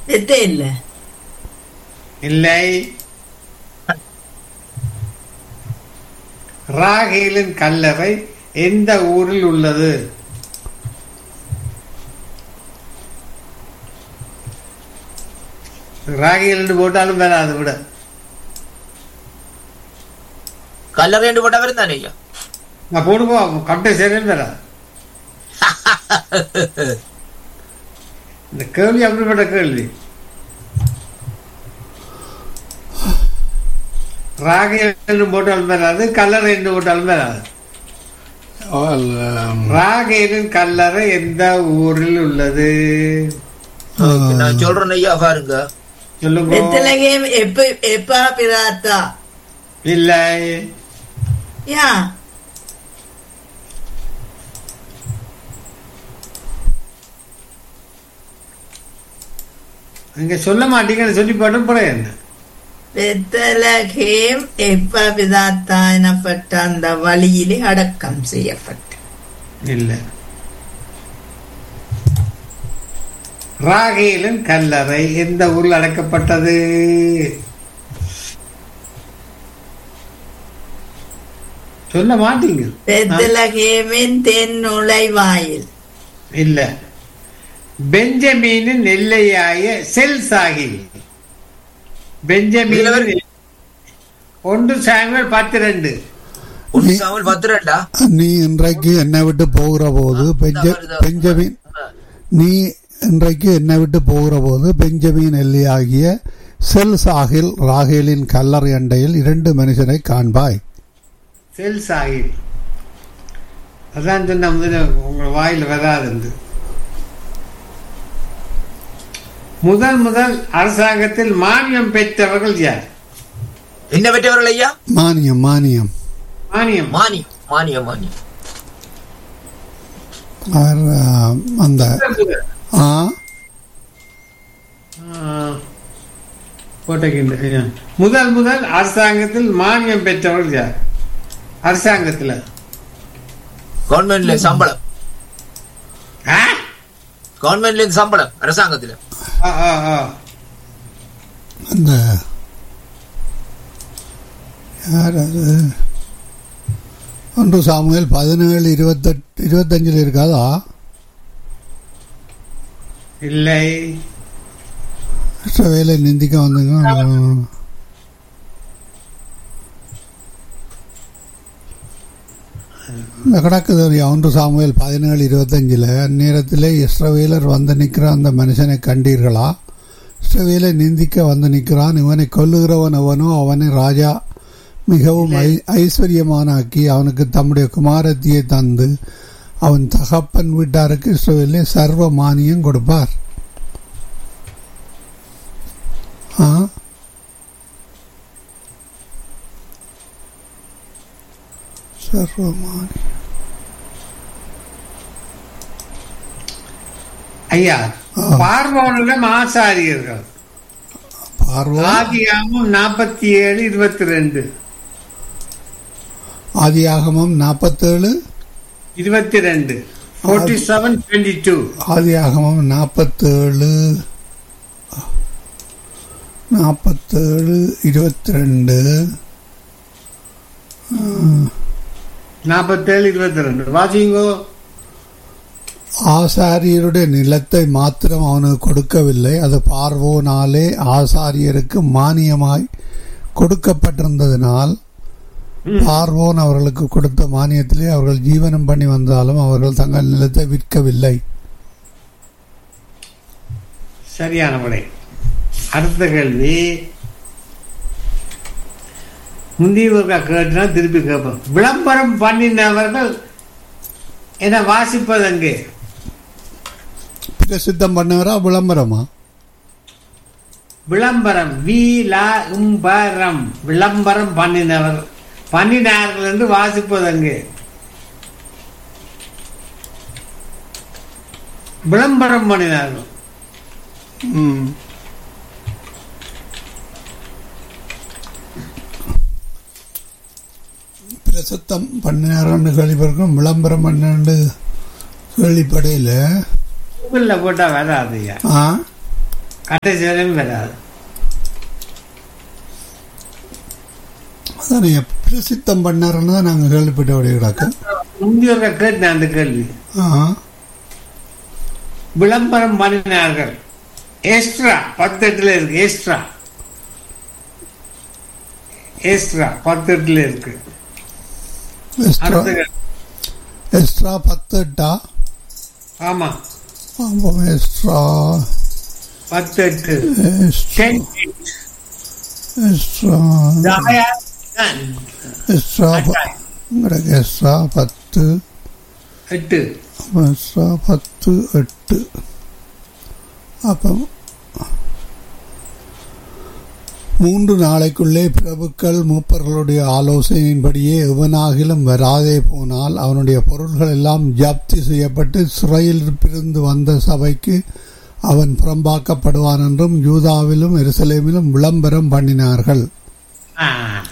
எத்தே இல்ல இல்லை ராகேலின் கல்லறை எந்த ஊரில் உள்ளது ராகேல் போட்டாலும் வராது விட கல்லறை என்று போட்டா வரும் தானே ஐயா நான் போடுவோம் கட்டை சரியில் வராது இந்த கேள்வி அப்படிப்பட்ட கேள்வி ராகேல் என்று போட்டாலும் வராது கல்லறை என்று போட்டாலும் வராது Well, um, ராகேலின் கல்லறை எந்த ஊரில் உள்ளது நான் சொல்றேன் ஐயா பாருங்க சொல்லுங்க பெத்தலகேம் எப்ப எப்பா பிராத்தா இல்லை யா அங்க சொல்ல மாட்டீங்கன்னு சொல்லி போட்டு போட என்ன பெத்தலகேம் எப்ப பிதாத்தா எனப்பட்ட அந்த வழியிலே அடக்கம் செய்யப்பட்ட இல்லை ராகேலின் கல்லறை எந்த ஊரில் அடக்கப்பட்டது சொல்ல மாட்டீங்க பெத்தலகேமின் தென் நுழைவாயில் இல்ல பெஞ்சமீனின் எல்லையாய செல் சாகில் பெஞ்சமீன் ஒன்று சாமுவேல் பத்து ரெண்டு ஒன்று சாமல் பத்து ரெண்டா நீ இன்றைக்கு என்னை விட்டு போகிற போது பெஞ்ச பெஞ்சமின் நீ இன்றைக்கு என்னை விட்டு போகிற போது பெஞ்சமின் எல்லையாகிய செல் சாகில் ராகேலின் கல்லறை அண்டையில் இரண்டு மனுஷரை காண்பாய் செல் சாகில் அதான் சொன்ன முதல்ல உங்க வாயில் வராது முதல் முதல் அரசாங்கத்தில் மானியம் பெற்றவர்கள் யார் என்ன பெற்றவர்கள் ஐயா மானியம் மானியம் மானியம் மானியம் மானியம் மானியம் அவர் ஆ, அந்த ஆ போட்டகின்ற முதல் முதல் அரசாங்கத்தில் மானியம் பெற்றவர்கள் யார் அரசாங்கத்தில் கவர்மெண்ட்ல சம்பளம் ஆ? கவர்மெண்ட்ல இருந்து சம்பளம் அரசாங்கத்துல ஆ, ஆ, ஆ. அந்த யார் அது ஒன்று சாமுவேல் பதினேழு இருபத்தெட்டு இருபத்தஞ்சில் இருக்காதா இல்லை வேலை நிந்திக்க வந்துங்க இந்த கிடக்குது ஒரு ஒன்று சாமுவேல் பதினேழு இருபத்தஞ்சில் அந்நேரத்தில் இஸ்ரவேலர் வந்து நிற்கிற அந்த மனுஷனை கண்டீர்களா இஸ்ரவேலை நிந்திக்க வந்து நிற்கிறான் இவனை கொல்லுகிறவன் அவனோ அவனை ராஜா மிகவும் ஐ ஐஸ்வர்யமானாக்கி அவனுக்கு தம்முடைய குமாரத்தியை தந்து அவன் தகப்பன் வீட்டாருக்கு இஸ்ரவேலே சர்வ மானியம் கொடுப்பார் ஆ சர்வ மானியம் ஐயா ஆ. பார்வோனிடம் ஆசாரியர்கள் பார்வோ ஆதியாமம் நாற்பத்தி ஏழு இருபத்தி ரெண்டு ஆதியாகமம் நாற்பத்தேழு இருபத்தி ரெண்டு ஃபோர்ட்டி செவன் டுவெண்ட்டி டூ ஆதியாகமம் நாற்பத்தேழு நாற்பத்தேழு இருபத்தி ரெண்டு நாற்பத்தேழு இருபத்தி ரெண்டு வாசிங்கோ ஆசாரியருடைய நிலத்தை மாத்திரம் அவனுக்கு கொடுக்கவில்லை அது பார்வோனாலே ஆசாரியருக்கு மானியமாய் கொடுக்கப்பட்டிருந்ததினால் பார்வோன் அவர்களுக்கு கொடுத்த மானியத்திலே அவர்கள் ஜீவனம் பண்ணி வந்தாலும் அவர்கள் தங்கள் நிலத்தை விற்கவில்லை சரியான விடை அடுத்த கேள்வி முந்தைய ஒருக்கா கேட்டுனா திருப்பி கேட்போம் விளம்பரம் பண்ணினவர்கள் என வாசிப்பது அங்கே பிரசித்தம் பண்ணவரா விளம்பரமா விளம்பரம் வி லா உம்பரம் விளம்பரம் பண்ணினவர் பண்ணினார்கள் என்று வாசிப்பது அங்கே விளம்பரம் பண்ணினார்கள் ம். பிரசித்தம் பண்ணினாரன்னு கேள்விப்பட்டிருக்கோம் விளம்பரம் பண்ணு கேள்விப்படையில் கூகுளில் போட்டால் வராது ஐயா ஆ கடைசி வரையும் வராது அதான் நீங்க பிரசித்தம் பண்ணாருன்னு தான் நாங்கள் கேள்விப்பட்ட அப்படி கிடக்கு முந்தியோர கேட்டேன் அந்த கேள்வி ஆ விளம்பரம் பண்ணினார்கள் எக்ஸ்ட்ரா பத்தெட்டுல இருக்கு எக்ஸ்ட்ரா எக்ஸ்ட்ரா பத்தெட்டுல இருக்கு எக்ஸ்ட்ரா அடுத்த கேள்வி. எக்ஸ்ட்ரா பத்து எட்டா ஆமா ஆமாம் எக்ஸ்ட்ரா பத்தெட்டு எக்ஸ்ட்ரா Ten. எக்ஸ்ட்ரா தாயா தான். எக்ஸ்ட்ரா ப- உங்களுக்கு எக்ஸ்ட்ரா பத்து எட்டு எக்ஸ்ட்ரா பத்து எட்டு அப்போ மூன்று நாளைக்குள்ளே பிரபுக்கள் மூப்பர்களுடைய ஆலோசனையின்படியே எவனாகிலும் வராதே போனால் அவனுடைய பொருள்கள் எல்லாம் ஜப்தி செய்யப்பட்டு சிறையில் இருந்து வந்த சபைக்கு அவன் புறம்பாக்கப்படுவான் என்றும் யூதாவிலும் எருசலேமிலும் விளம்பரம் பண்ணினார்கள் ஆ.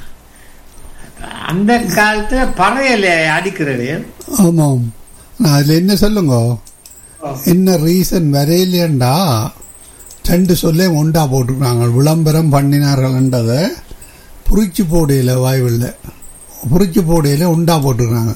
அந்த காலத்துல பறையல அடிக்கிறது ஆமாம் நான் அதில் என்ன சொல்லுங்க என்ன ரீசன் வரையிலேண்டா ரெண்டு சொல்லே ஒண்டா போட்டிருக்காங்க விளம்பரம் பண்ணினார்கள்ன்றதை புரிச்சு போடையில் வாய்வில் புரிச்சு போடையில் உண்டா போட்டிருக்காங்க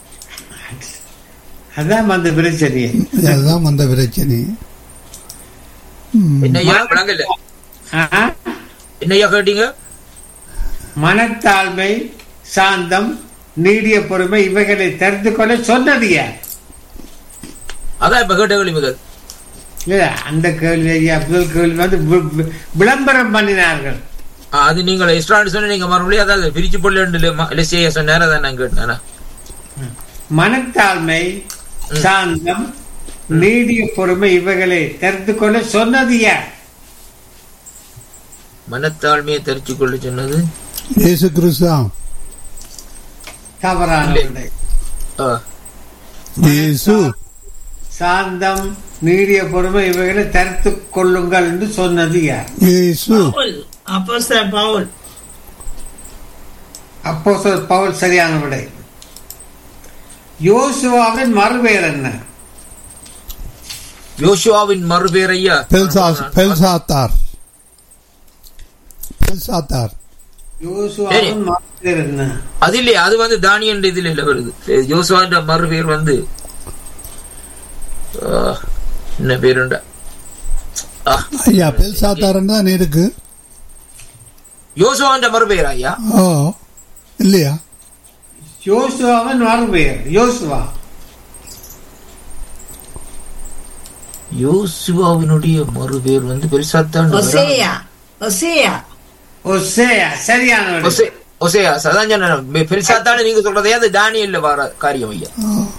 அதான் அந்த பிரச்சனையே அதுதான் அந்த பிரச்சனை ம். என்னய்யா விளங்கல ஆ? என்னய்யா கேட்டீங்க மனத்தாழ்மை சாந்தம் நீடிய பொறுமை இவைகளை தெரிந்து கொள்ள சொன்னது யார் அதான் இப்ப கேட்ட கேள்வி முதல் இல்ல அந்த கேள்வி ஐயா முதல் கேள்வி வந்து வி- வி- விளம்பரம் பண்ணினார்கள் ஆ, அது நீங்கள் எக்ஸ்ட்ரா சொன்ன நீங்க மறுபடியும் அதாவது பிரிச்சு போடல செய்ய சொன்னாரு அதான் நான் கேட்டேன் மனத்தாழ்மை சாந்தம் நீடிய பொறுமை இவைகளை தெரிந்து கொள்ள சொன்னது யார் மனத்தாழ்மையை தெரிச்சு கொள்ள சொன்னது இயேசு கிறிஸ்தா தவறான விடை. ஆ, இயேசு சாந்தம் நீடிய பொறுமை இவைகளை தரித்து கொள்ளுங்கள் என்று சொன்னது யார் இயேசு பவுல் அப்போஸ்தலர் பவுல் அப்போ பவுல் சரியான விடை யோசுவாவின் மறுபெயர் என்ன யோசுவாவின் மறுபேர் ஐயா பெல்சாஸ் பெல்சாத்தார் பெல்சாத்தார் யோசுவாவின் மறுபெயர் என்ன அது இல்லையா அது வந்து தானியன் இதுல இல்ல வருது யோசுவான்ற மறுபேர் வந்து ஆ, என்ன பேருண்டா ஆ, ஐயா பெல்சாத்தார்ன்னு தான் இருக்கு யோசுவான்ற மறுபேர் ஐயா ஓ இல்லையா யோசுவாவின் மறுபெயர் யோசுவா யோசுவாவினுடைய மறுபேர் வந்து பெருசாத்தான் ஒசேயா ஒசேயா ஒசேயா சரியான விடை ஒசே ஒசேயா அதான் சொன்னேன் பெருசாத்தானு நீங்க சொல்றதே அது தானியல்ல வர காரியம் ஐயா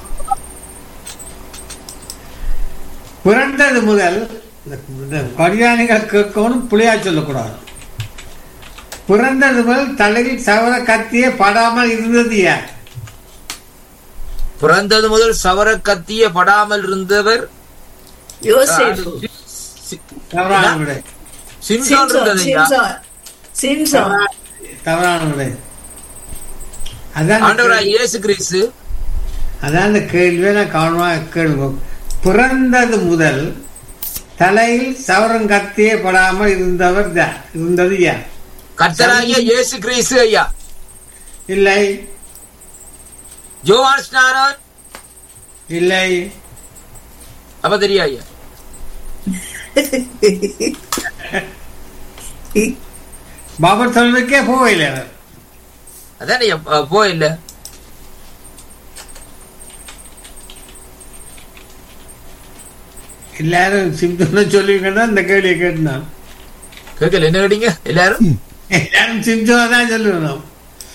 பிறந்தது முதல் இந்த கடியானிகள் கேட்கணும் புளியா சொல்லக்கூடாது பிறந்தது முதல் தலையில் சவர கத்தியே படாமல் இருந்தது யார் பிறந்தது முதல் சவர கத்திய படாமல் இருந்தவர் யோசேப்பு சி- தவறான விடை சிம்சோன் சிம்சோன் இருந்தது ஐயா சிம்சோன் சிம்சோன் தவறான விடை அதான் ஆண்டவராய் இயேசு கிறிஸ்து அதான் அந்த கேள்வியை நான் கவனமாக கேள்வோம் பிறந்தது முதல் தலையில் சவரம் கத்தியே படாமல் இருந்தவர் யார் இருந்தது யார் கர்த்தராகிய இயேசு கிறிஸ்து ஐயா இல்லை ஜோவான் ஸ்நானன் இல்லை அப்ப தெரியா ஐயா பாபர் சொல்வதற்கே போகல அவர் அதான் ஐயா அஹ், போ இல்ல எல்லாரும் சிம்சோன்னு சொல்லுவீங்கன்னா இந்த கேள்வியை கேட்டுனான் கேட்கல என்ன கேட்டீங்க எல்லாரும் எல்லாரும் சிம்சோனை தான் சொல்லுவோம்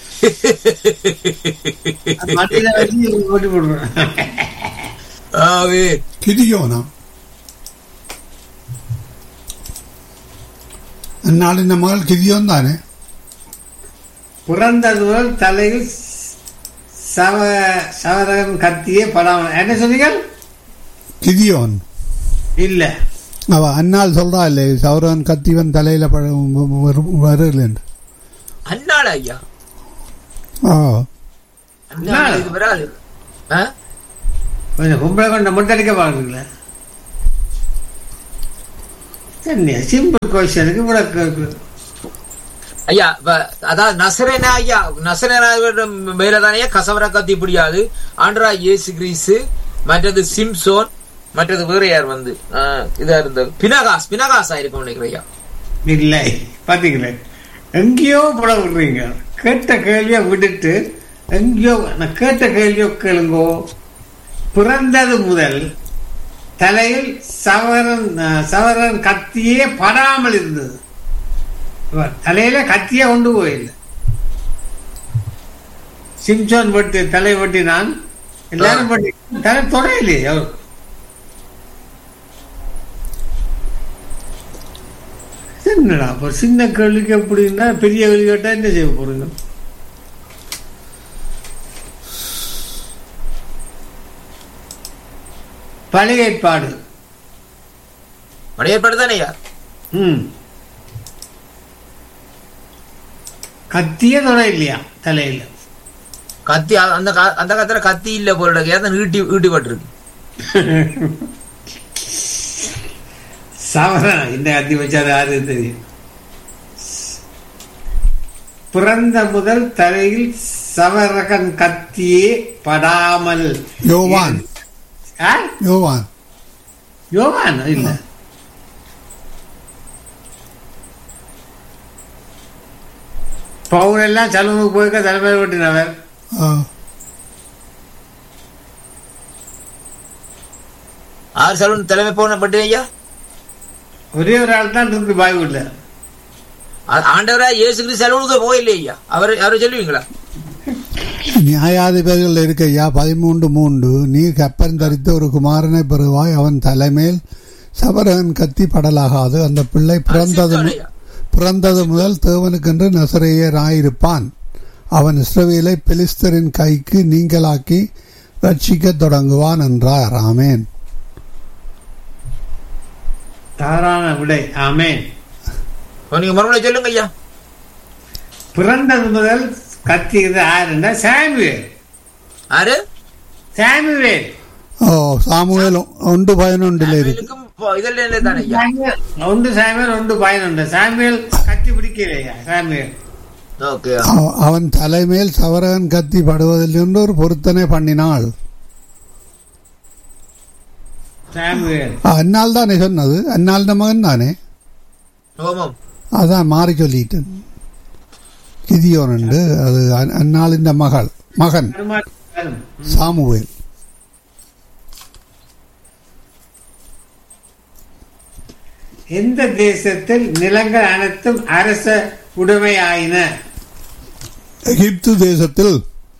மத்தியில வச்சு ஓட்டி போடுறோம் ஆவே கிரியோனா நாளின் மகள் கிரியோன் தானே பிறந்தது முதல் தலையில் சவ சவரகம் கத்தியே படாமல் என்ன சொன்னீங்க கிரியோன் இல்ல அவ அன்னாள் சொல்றா இல்லை சௌரவன் கத்திவன் தலையில வருலேண்டு அண்ணாள் ஐயா ஆ அண்ணாள் இது வராது ஆ? கொஞ்சம் பொம்பளை கொண்ட முட்டடிக்க பாருங்களே என்ன சிம்பிள் கொஸ்டனுக்கு விளக்கு ஐயா இப்ப அதாவது நசரேனா ஐயா நசரேனா மேலதானே கசவர கத்தி பிடியாது ஆண்ட்ரா இயேசு கிரீஸ் மற்றது சிம்சோன் மற்றது வேற யார் வந்து ஆஹ், இதா இருந்தது பினகாஸ் பினகாஸ் ஆயிருக்கும் நினைக்கிறேன் ஐயா இல்லை பாத்தீங்களே எங்கேயோ புல விடுறீங்க கேட்ட கேள்வியை விட்டுட்டு எங்கேயோ நான் கேட்ட கேள்வியோ கேளுங்கோ பிறந்தது முதல் தலையில் சவரன் அஹ், சவரன் கத்தியே படாமல் இருந்தது இவர் தலையில கத்தியே கொண்டு போயில்லை சிம்சோன் வெட்டி தலை வெட்டினான் எல்லாரும் வெட்டி தலை தொடையிலே அவர் என்னடா அப்ப சின்ன கேள்விக்கு எப்படின்னா பெரிய கேள்வி கேட்டா என்ன செய்ய போறீங்க பழைய ஏற்பாடு மணி ஏற்பாடு தானே ஐயா ம் கத்திய தொட இல்லையா தலையில கத்தி அ- அந்த கா- அந்த காலத்துல கத்தி இல்ல போல ஏதாவது ஈட்டி ஈட்டிப்பட்டிருக்கு சவரன் இந்த கத்தி வச்சாது யாரு தெரியும் பிறந்த முதல் தலையில் சவரகன் கத்தியே படாமல் யோவான் ஆ? யோவான் யோவான் இல்ல பவுன் எல்லாம் சலமுக்கு போயிருக்க தலைமையில் வெட்டினவர் ஆ, ஆறு சலூன் தலைமை போன பட்டு ஐயா ஒரே ஒரு ஆள் தான் இருந்து பாய்வுல ஆ- ஆண்டவரா இயேசு கிறிஸ்து சலூனுக்கு போயில்லை ஐயா அவர் அவரை சொல்லுவீங்களா நியாயாதிபதிகள் இருக்க ஐயா பதிமூன்று மூன்று நீ கப்பன் தரித்த ஒரு குமாரனை பெறுவாய் அவன் தலைமேல் சபரகன் கத்தி படலாகாது அந்த பிள்ளை பிறந்தது மு- ஐயா. பிறந்தது முதல் தேவனுக்கென்று நசரேயராயிருப்பான் அவன் இஸ்ரவேலை பெலிஸ்தரின் கைக்கு நீங்களாக்கி ரட்சிக்கத் தொடங்குவான் என்றார் ஆமேன் தாரான விடை ஆமேன் இப்ப நீங்க மறுபடியும் சொல்லுங்க ஐயா பிறந்தது முதல் கத்தியது யாருன்னா சாமுவேல் ஆறு சாமுவேல் ஓ சாமுவேல் ஒன்று பதினொன்றில் இருக்கு சாமுவேலுக்கும் இப்போ இதில் தானே ஐயா ஒன்று சாமுவேல் ஒன்று பயனுண்டு சாமுவேல் கத்தி பிடிக்கலையா சாமுவேல் ஓகே அவ- அவன் தலைமேல் சவரகன் கத்தி படுவதில் என்று ஒரு பொருத்தனை பண்ணினாள் சாமுவேல் அந்நாள் தானே சொன்னது அந்நாள் மகன் தானே ஓமம் அதான் மாறி சொல்லிட்டேன் கிதியோன் உண்டு அது அந்- அந்நாளின் மகள் மகன் வரும். சாமுவேல் எந்த தேசத்தில் நிலங்கள் அனைத்தும் அரச உடைமையாயின எகிப்து தேசத்தில்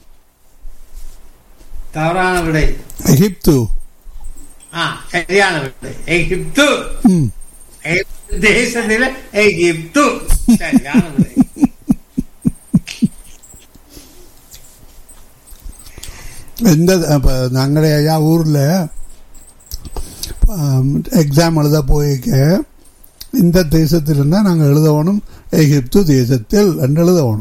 தவறான விடை எகிப்து ஆ சரியான விடை எகிப்து ம் எகிப்து தேசத்தில் எகிப்து சரியான விடை எந்த இப்போ ഞങ്ങളുടെ ஐயா ஊரில் எக்ஸாம் எழுத போயிருக்க இந்த தேசத்தில் இருந்தால் நாங்கள் எழுதணும் எகிப்து தேசத்தில் என்று எழுதணும்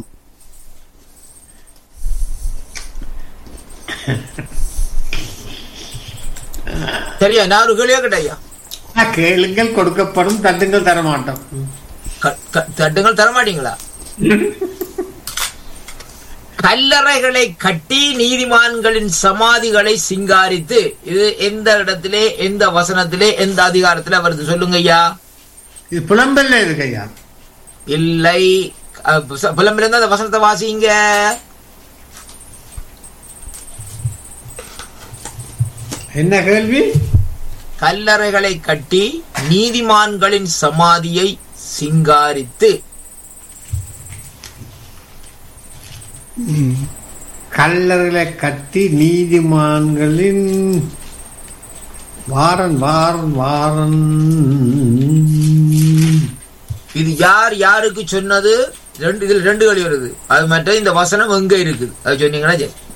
சரியா நான் ஒரு கேள்வியா கேட்டேன் ஐயா ஆ, கேளுங்கள் கொடுக்கப்படும் தட்டுங்கள் தரமாட்டோம் க- க- தட்டுங்கள் தரமாட்டீங்களா கல்லறைகளை கட்டி நீதிமான்களின் சமாதிகளை சிங்காரித்து இது எந்த இடத்திலே எந்த வசனத்திலே எந்த அதிகாரத்திலே வருது சொல்லுங்க ஐயா இது புலம்பெல்ல இருக்கு ஐயா இல்லை அஹ், புச- புலம்பிலிருந்து அந்த வசனத்தை வாசிங்க என்ன கேள்வி கல்லறைகளை கட்டி நீதிமான்களின் சமாதியை சிங்காரித்து கல்லறைகளை கட்டி நீதிமான்களின் வாரன் வாரன் வாரன் இது யார் யாருக்கு சொன்னது ரெண்டு இதுல ரெண்டு கேள்வி வருது அது மட்டும் இந்த வசனம் எங்க இருக்குது அது சொன்னீங்கன்னா சரி.